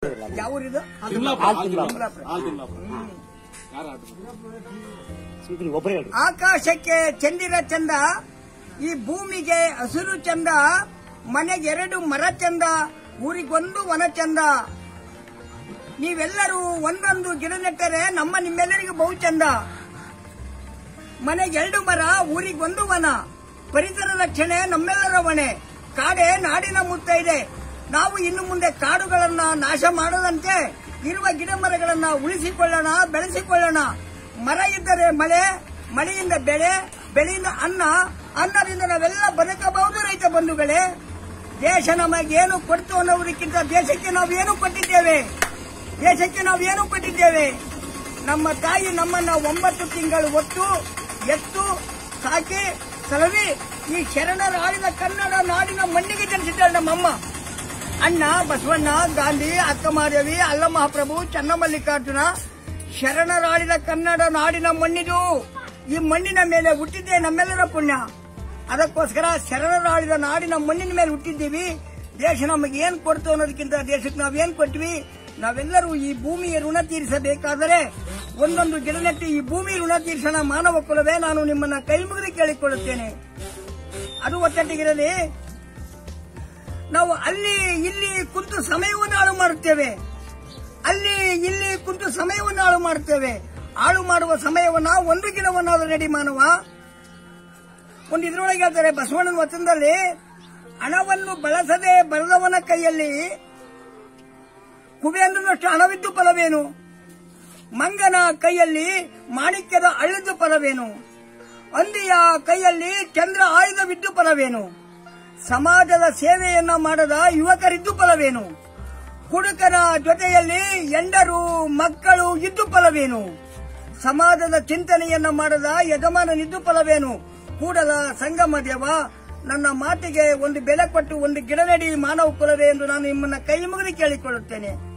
ಯಾವ ಊರಿದು ತಿಮ್ಲಾಪುರ, ಆಲ್ ತಿಮ್ಲಾಪುರ. ತಿಮ್ಲಾಪುರ. ಆಲ್ ತಿಮ್ಲಾಪುರ. ಯಾರು ಆಟ ಸ್ಮಿತ್ ನೀವು ಒಬ್ಬರೇ ಹೇಳ್ರಿ ಆಕಾಶಕ್ಕೆ ಚಂದಿರ ಚಂದ ಈ ಭೂಮಿಗೆ ಹಸಿರು ಚಂದ ಮನೆಗೆ ಎರಡು ಮರ ಚಂದ ಊರಿಗೊಂದು ವನ ಚಂದ ನೀವೆಲ್ಲರೂ ಒಂದೊಂದು ಗಿಡ ನೆಟ್ಟರೆ ನಮ್ಮ ನಿಮ್ಮೆಲ್ಲರಿಗೂ ಬಹು ಚಂದ ಮನೆಗೆ ಎರಡು ಮರ ಊರಿಗೊಂದು ವನ ಪರಿಸರ ರಕ್ಷಣೆ ನಮ್ಮೆಲ್ಲರ ಹೊಣೆ ಕಾಡೆ ನಾಡಿನ ಮುತ್ತ ಇದೆ ನಾವು ಇನ್ನು ಮುಂದೆ ಕಾಡುಗಳನ್ನ ನಾಶ ಮಾಡದಂತೆ ಇರುವ ಗಿಡ ಮರಗಳನ್ನ ಉಳಿಸಿಕೊಳ್ಳೋಣ ಬೆಳೆಸಿಕೊಳ್ಳೋಣ ಮರ ಇದ್ದರೆ ಮಳೆ ಮಳೆಯಿಂದ ಬೆಳೆ ಬೆಳೆಯಿಂದ ಅನ್ನ ಅನ್ನದಿಂದ ನಾವೆಲ್ಲ ಬದುಕಬಹುದು ರೈತ ಬಂಧುಗಳೇ ದೇಶ ನಮಗೇನು ಕೊಡ್ತು ಅನ್ನೋದಕ್ಕಿಂತ ದೇಶಕ್ಕೆ ನಾವು ಏನು ಕೊಟ್ಟಿದ್ದೇವೆ ದೇಶಕ್ಕೆ ನಾವು ಏನು ಕೊಟ್ಟಿದ್ದೇವೆ ನಮ್ಮ ತಾಯಿ ನಮ್ಮನ್ನ ಒಂಬತ್ತು ತಿಂಗಳು ಹೊತ್ತು ಎತ್ತು ಸಾಕಿ ಸಲವಿ ಈ ಶರಣರ ಆಳಿದ ಕನ್ನಡ ನಾಡಿನ ಮಣ್ಣಿಗೆ ಜನಿಸಿದ್ದಾಳೆ ನಮ್ಮಮ್ಮ ಅಣ್ಣ ಬಸವಣ್ಣ ಗಾಂಧಿ ಅಕ್ಕಮಾದೇವಿ ಅಲ್ಲ ಮಹಾಪ್ರಭು ಚನ್ನಮಲ್ಲಿಕಾರ್ಜುನ ಶರಣರಾಳಿದ ಕನ್ನಡ ನಾಡಿನ ಮಣ್ಣಿದು ಈ ಮಣ್ಣಿನ ಮೇಲೆ ಹುಟ್ಟಿದ್ದೇ ನಮ್ಮೆಲ್ಲರ ಪುಣ್ಯ ಅದಕ್ಕೋಸ್ಕರ ಶರಣರಾಳಿದ ನಾಡಿನ ಮಣ್ಣಿನ ಮೇಲೆ ಹುಟ್ಟಿದ್ದೀವಿ ದೇಶ ನಮಗೆ ಏನ್ ಕೊಡ್ತು ಅನ್ನೋದಕ್ಕಿಂತ ದೇಶಕ್ಕೆ ನಾವೇನ್ ಕೊಟ್ವಿ ನಾವೆಲ್ಲರೂ ಈ ಭೂಮಿಯ ಋಣ ತೀರಿಸಬೇಕಾದರೆ ಒಂದೊಂದು ಗಿಡ ನೆಟ್ಟು ಈ ಭೂಮಿ ಋಣ ತೀರಿಸೋಣ ಮಾನವ ಕುಲವೇ ನಾನು ನಿಮ್ಮನ್ನ ಕೈ ಮುಗಿದು ಕೇಳಿಕೊಳ್ಳುತ್ತೇನೆ ಅದು ಒತ್ತಟ್ಟಿಗಿರಲಿ ನಾವು ಅಲ್ಲಿ ಇಲ್ಲಿ ಕುಂತು ಸಮಯವನ್ನು ಹಾಳು ಮಾಡುತ್ತೇವೆ ಅಲ್ಲಿ ಇಲ್ಲಿ ಕುಂತು ಸಮಯವನ್ನು ಹಾಳು ಮಾಡುತ್ತೇವೆ ಹಾಳು ಮಾಡುವ ಸಮಯವನ್ನ ಒಂದು ಗಿಡವನ್ನಾದರೂ ರೆಡಿ ಮಾನವ ಒಂದು ಇದ್ರೊಳಗೆ ಹೇಳ್ತಾರೆ ಬಸವಣ್ಣನ ವಚನದಲ್ಲಿ ಹಣವನ್ನು ಬಳಸದೆ ಬರೆದವನ ಕೈಯಲ್ಲಿ ಕುಬೇಂದ್ರನಷ್ಟು ಹಣವಿದ್ದು ಫಲವೇನು ಮಂಗನ ಕೈಯಲ್ಲಿ ಮಾಣಿಕ್ಯದ ಅಳಿದು ಫಲವೇನು ಹಂದಿಯ ಕೈಯಲ್ಲಿ ಚಂದ್ರ ಆಯುಧವಿದ್ದು ಫಲವೇನು ಸಮಾಜದ ಸೇವೆಯನ್ನ ಮಾಡದ ಯುವಕರಿದ್ದು ಫಲವೇನು ಕುಡುಕನ ಜೊತೆಯಲ್ಲಿ ಎಂಡರು ಮಕ್ಕಳು ಇದ್ದು ಫಲವೇನು ಸಮಾಜದ ಚಿಂತನೆಯನ್ನ ಮಾಡದ ಯಜಮಾನನಿದ್ದು ಫಲವೇನು ಕೂಡಲ ಸಂಗಮ ದೇವ ನನ್ನ ಮಾತಿಗೆ ಒಂದು ಬೆಲೆ ಕೊಟ್ಟು ಒಂದು ಗಿಡ ನೆಡಿ ಮಾನವ ಕುಲವೇ ಎಂದು ನಾನು ನಿಮ್ಮನ್ನ ಕೈ ಮುಗಿದು ಕೇಳಿಕೊಳ್ಳುತ್ತೇನೆ